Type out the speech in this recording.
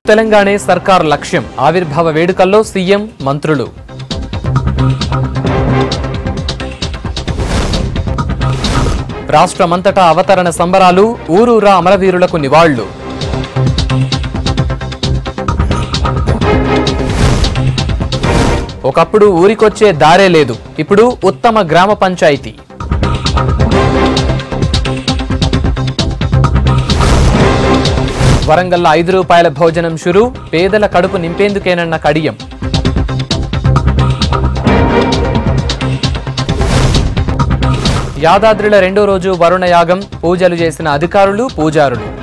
తెలంగాణే సర్కార్ లక్ష్యం ఆవిర్భావ వేడుకల్లో సీఎం మంత్రులు రాష్ట్రమంతటా అవతరణ సంబరాలు ఊరూరా అమరవీరులకు నివాళులు ఒకప్పుడు ఊరికొచ్చే దారే లేదు ఇప్పుడు ఉత్తమ గ్రామ పంచాయతీ వరంగల్లో ఐదు రూపాయల భోజనం షురు పేదల కడుపు నింపేందుకేనన్న కడియం యాదాద్రిల రెండో రోజు వరుణ యాగం పూజలు చేసిన అధికారులు పూజారులు